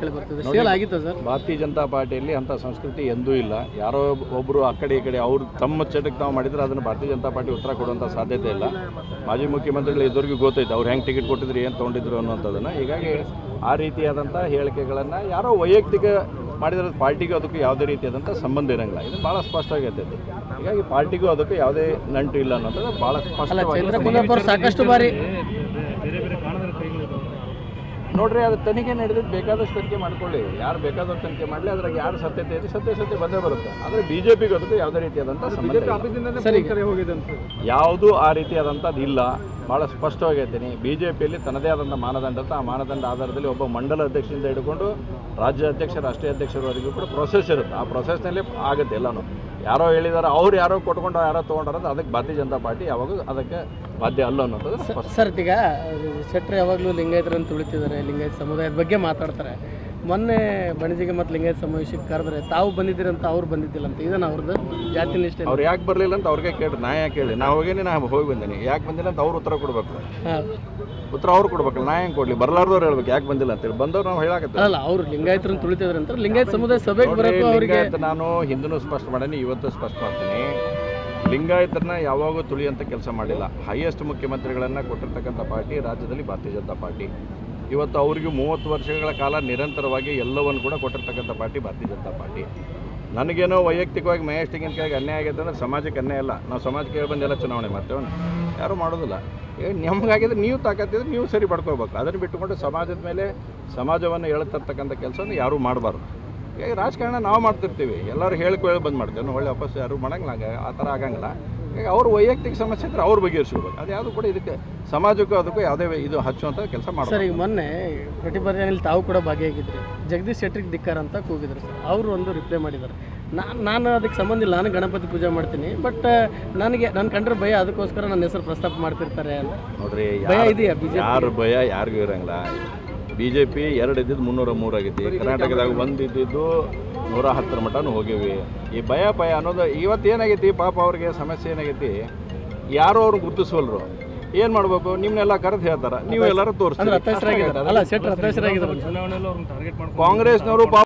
ಕೇಳಿ ಬರ್ತದೆ ಸೇಲ್ ಆಗಿತ್ತು ಸರ್ ಭಾರತೀಯ ಜನತಾ ಪಾರ್ಟಿಯಲ್ಲಿ ಅಂಥ ಸಂಸ್ಕೃತಿ ಎಂದೂ ಇಲ್ಲ ಯಾರೋ ಒಬ್ಬರು ಆ ಕಡೆ ಈ ಕಡೆ ಅವ್ರು ತಮ್ಮ ಚಟಕ್ಕೆ ತಾವು ಮಾಡಿದ್ರೆ ಅದನ್ನು ಭಾರತೀಯ ಜನತಾ ಪಾರ್ಟಿ ಉತ್ತರ ಕೊಡುವಂಥ ಸಾಧ್ಯತೆ ಇಲ್ಲ ಮಾಜಿ ಮುಖ್ಯಮಂತ್ರಿಗಳು ಇದುವರೆಗೂ ಗೊತ್ತೈತೆ ಅವ್ರು ಹೆಂಗೆ ಟಿಕೆಟ್ ಕೊಟ್ಟಿದ್ರು ಏನು ತೊಗೊಂಡಿದ್ರು ಅನ್ನೋಂಥದ್ದನ್ನು ಹೀಗಾಗಿ ಆ ರೀತಿಯಾದಂಥ ಹೇಳಿಕೆಗಳನ್ನು ಯಾರೋ ವೈಯಕ್ತಿಕ ಮಾಡಿದ್ರೆ ಅದು ಪಾರ್ಟಿಗೂ ಅದಕ್ಕೂ ಯಾವುದೇ ರೀತಿಯಾದಂಥ ಸಂಬಂಧ ಇರಂಗಿಲ್ಲ ಇದು ಭಾಳ ಸ್ಪಷ್ಟವಾಗೈತೆ ಇದು. ಹೀಗಾಗಿ ಪಾರ್ಟಿಗೂ ಅದಕ್ಕೂ ಯಾವುದೇ ನಂಟು ಇಲ್ಲ ಅನ್ನೋದು ಭಾಳ ಅಲ್ಲ ಸ್ಪಷ್ಟವಾಗಿ ಚಂದ್ರ ಕುಂದಾಪುರ ಅವ್ರು ಸಾಕಷ್ಟು ಬಾರಿ ನೋಡ್ರಿ ಅದು ತನಿಖೆ ನಡೆದಿದ್ದು ಬೇಕಾದಷ್ಟು ತನಿಖೆ ಮಾಡ್ಕೊಳ್ಳಿ ಯಾರು ಬೇಕಾದಷ್ಟು ತನಿಖೆ ಮಾಡಲಿ ಅದ್ರಾಗ ಯಾರು ಸತ್ಯತೆ ಇದೆ ಸತ್ಯ ಸತ್ಯ ಬಂದೇ ಬರುತ್ತೆ ಆದರೆ ಬಿ ಜೆ ಪಿಗೆ ಅದಕ್ಕೂ ಯಾವುದೇ ರೀತಿಯಾದಂಥ ಸಂಬಂಧ ಇಲ್ಲ. ಸರಿ ಯಾವುದೂ ಆ ರೀತಿಯಾದಂಥದ್ದು ಇಲ್ಲ ಭಾಳ ಸ್ಪಷ್ಟವಾಗಿರ್ತೀನಿ ಬಿ ಜೆ ಪಿಯಲ್ಲಿ ತನ್ನದೇ ಆದಂಥ ಮಾನದಂಡ ಇರುತ್ತೆ. ಆ ಮಾನದಂಡ ಆಧಾರದಲ್ಲಿ ಒಬ್ಬ ಮಂಡಲ ಅಧ್ಯಕ್ಷರಿಂದ ಹಿಡ್ಕೊಂಡು ರಾಜ್ಯ ಅಧ್ಯಕ್ಷ ರಾಷ್ಟ್ರೀಯ ಅಧ್ಯಕ್ಷರವರೆಗೂ ಕೂಡ ಪ್ರೊಸೆಸ್ ಇರುತ್ತೆ ಆ ಪ್ರೊಸೆಸ್ನಲ್ಲಿ ಆಗುತ್ತೆ ಎಲ್ಲನೂ ಯಾರೋ ಹೇಳಿದಾರೆ ಅವ್ರು ಯಾರೋ ಕೊಟ್ಕೊಂಡು ಯಾರೋ ತೊಗೊಂಡಾರ ಅದಕ್ಕೆ ಭಾರತೀಯ ಜನತಾ ಪಾರ್ಟಿ ಯಾವಾಗೂ ಅದಕ್ಕೆ ಬಾಧ್ಯ ಅಲ್ಲ ಅನ್ನೋದು ಸ್ಪಷ್ಟ ಸರ್ ಈಗ ಶೆಟ್ರ್ ಯಾವಾಗಲೂ ಲಿಂಗಾಯತರನ್ನು ತುಳಿತಿದ್ದಾರೆ ಲಿಂಗಾಯತ ಸಮುದಾಯದ ಬಗ್ಗೆ ಮಾತಾಡ್ತಾರೆ ಮೊನ್ನೆ ಬಣಜಿಗೆ ಮತ್ತು ಲಿಂಗಾಯತ ಸಮಾವೇಶಕ್ಕೆ ಕರೆದ್ರೆ ತಾವು ಬಂದಿದ್ದೀರಂತ ಅವ್ರು ಬಂದಿದ್ದಿಲ್ಲ ಅಂತ ಇದನ್ನ ಅವ್ರದ್ದು ಜಾತಿ ನಿಷ್ಠೆ ಅವ್ರು ಯಾಕೆ ಬರಲಿಲ್ಲ ಅಂತ ಅವ್ರಿಗೆ ಕೇಳಿ ನಾ ಯಾಕೆ ಹೇಳಿ ನಾ ಹೋಗೇನಿ ನಾ ಹೋಗಿ ಬಂದೀನಿ ಯಾಕೆ ಬಂದಿಲ್ಲ ಅಂತ ಅವ್ರು ಉತ್ತರ ಕೊಡ್ಬೇಕು ಹಾಂ ಉತ್ತರ ಅವ್ರು ಕೊಡ್ಬೇಕಲ್ಲ ನಾ ಹೆಂಗೆ ಕೊಡ್ಲಿ ಬರ್ಲಾರ್ದವ್ರು ಹೇಳ್ಬೇಕು ಯಾಕೆ ಬಂದಿಲ್ಲ ಅಂತೇಳಿ ಬಂದವ್ರು ನಾವು ಹೇಳಾಕತ್ತೀವಿ ಅಲ್ಲ ಅವ್ರು ಲಿಂಗಾಯತರನ್ನು ತುಳಿತಿದ್ದಾರೆ ಅಂತ ಲಿಂಗಾಯತ ಸಮುದಾಯ ಸಭೆಗೆ ಬರೋಕ್ಕೂ ಅವರಿಗೆ ಲಿಂಗಾಯತ ನಾನು ಹಿಂದೂ ಸ್ಪಷ್ಟ ಮಾಡೀನಿ ಇವತ್ತು ಸ್ಪಷ್ಟ ಮಾಡ್ತೀನಿ ಲಿಂಗಾಯತರನ್ನ ಯಾವಾಗೂ ತುಳಿಯಂತ ಕೆಲಸ ಮಾಡಿಲ್ಲ ಹೈಯೆಸ್ಟ್ ಮುಖ್ಯಮಂತ್ರಿಗಳನ್ನು ಕೊಟ್ಟಿರ್ತಕ್ಕಂಥ ಪಾರ್ಟಿ ರಾಜ್ಯದಲ್ಲಿ ಭಾರತೀಯ ಜನತಾ ಪಾರ್ಟಿ ಇವತ್ತು ಅವರಿಗೆ ಮೂವತ್ತು ವರ್ಷಗಳ ಕಾಲ ನಿರಂತರವಾಗಿ ಎಲ್ಲವನ್ನು ಕೂಡ ಕೊಟ್ಟಿರ್ತಕ್ಕಂಥ ಪಾರ್ಟಿ ಭಾರತೀಯ ಜನತಾ ಪಾರ್ಟಿ ನನಗೇನೋ ವೈಯಕ್ತಿಕವಾಗಿ ಮಹೇಶ್ ತೆಂಗಿನಕಾಯಿಗೆ ಅನ್ಯಾಯ ಆಗೈತೆ ಅಂದ್ರೆ ಸಮಾಜಕ್ಕೆ ಅನ್ಯಾಯ ಇಲ್ಲ ನಾವು ಸಮಾಜಕ್ಕೆ ಹೇಳಿ ಬಂದೆಲ್ಲ ಚುನಾವಣೆ ಮಾಡ್ತೇವೆ ಯಾರೂ ಮಾಡೋದಿಲ್ಲ ಏ ನಮಗಾಗಿದ್ರೆ ನೀವು ತಾಕತ್ತಿದ್ರೆ ನೀವು ಸರಿ ಪಡ್ಕೋಬೇಕು ಅದನ್ನು ಬಿಟ್ಟುಕೊಂಡು ಸಮಾಜದ ಮೇಲೆ ಸಮಾಜವನ್ನು ಹೇಳ್ತಿರ್ತಕ್ಕಂಥ ಕೆಲಸವನ್ನು ಯಾರೂ ಮಾಡಬಾರ್ದು ಈಗ ರಾಜಕಾರಣ ನಾವು ಮಾಡ್ತಿರ್ತೀವಿ ಎಲ್ಲರೂ ಹೇಳ್ಕೊಳ್ಳಿ ಬಂದ್ ಮಾಡ್ತೇವೆ ನಾವು ಒಳ್ಳೆ ವಾಪಸ್ ಯಾರು ಮಾಡಂಗಿಲ್ಲ ಹಂಗೆ ಆ ಥರ ಆಗಂಗಿಲ್ಲ ಈಗ ಅವ್ರ ವೈಯಕ್ತಿಕ ಸಮಸ್ಯೆ ಇದ್ರೆ ಅವ್ರು ಬಗೆಹರಿಸ್ಕೋಬೇಕು ಅದು ಯಾವುದು ಕೂಡ ಇದಕ್ಕೆ ಸಮಾಜಕ್ಕೂ ಅದಕ್ಕೂ ಯಾವುದೇ ಇದು ಹಚ್ಚುವಂಥ ಕೆಲಸ ಸರ್ ಮಾಡ್ತಾರೆ ಈಗ ಮೊನ್ನೆ ಪ್ರತಿಭಟನೆಯಲ್ಲಿ ತಾವು ಕೂಡ ಭಾಗಿಯಾಗಿದ್ರಿ ಜಗದೀಶ್ ಶೆಟ್ರಿಗೆ ಧಿಕ್ಕಾರ ಅಂತ ಕೂಗಿದ್ರು ಸರ್ ಅವರು ಒಂದು ರಿಪ್ಲೈ ಮಾಡಿದ್ದಾರೆ ನಾನು ನಾನು ಅದಕ್ಕೆ ಸಂಬಂಧ ಇಲ್ಲ ನಾನು ಗಣಪತಿ ಪೂಜೆ ಮಾಡ್ತೀನಿ ಬಟ್ ನನಗೆ ನನ್ನ ಕಂಡ್ರೆ ಭಯ ಅದಕ್ಕೋಸ್ಕರ ನನ್ನ ಹೆಸರು ಪ್ರಸ್ತಾಪ ಮಾಡ್ತಿರ್ತಾರೆ ಅಂತ ನೋಡ್ರಿ ಭಯ ಯಾರು- ಇದೆಯಾ ಬಿಜೆಪಿ ಯಾರ ಭಯ ಯಾರಿಗೂ ಇರಂಗಿಲ್ಲ ಬಿ ಜೆ ಪಿ ಎರಡು ಇದ್ದಿದ್ದು ಮುನ್ನೂರ ಮೂರು ಆಗೈತಿ ಕರ್ನಾಟಕದಾಗ ಒಂದು ಇದ್ದಿದ್ದು ನೂರ ಹತ್ತರ ಮಟನೂ ಹೋಗಿವಿ ಈ ಭಯ ಭಯ ಅನ್ನೋದು ಇವತ್ತು ಏನಾಗೈತಿ ಪಾಪ ಅವ್ರಿಗೆ ಸಮಸ್ಯೆ ಏನಾಗೈತಿ ಯಾರೋ ಅವ್ರು ಗುರುತಿಸವಲ್ರು ಏನು ಮಾಡ್ಬೇಕು ನಿಮ್ಮನ್ನೆಲ್ಲ ಕರೆದು ಹೇಳ್ತಾರೆ ನೀವು ಎಲ್ಲರೂ ಅಂದ್ರೆ ತೋರಿಸ್ತೀರಿ ಹತಾಶರಾಗಿದ್ದಾರೆ ಅಲ್ಲ ಶೆಟ್ರ್ ಹತಾಶರಾಗಿದ್ದಾರೆ ಕಾಂಗ್ರೆಸ್ನವರು ಪಾಪ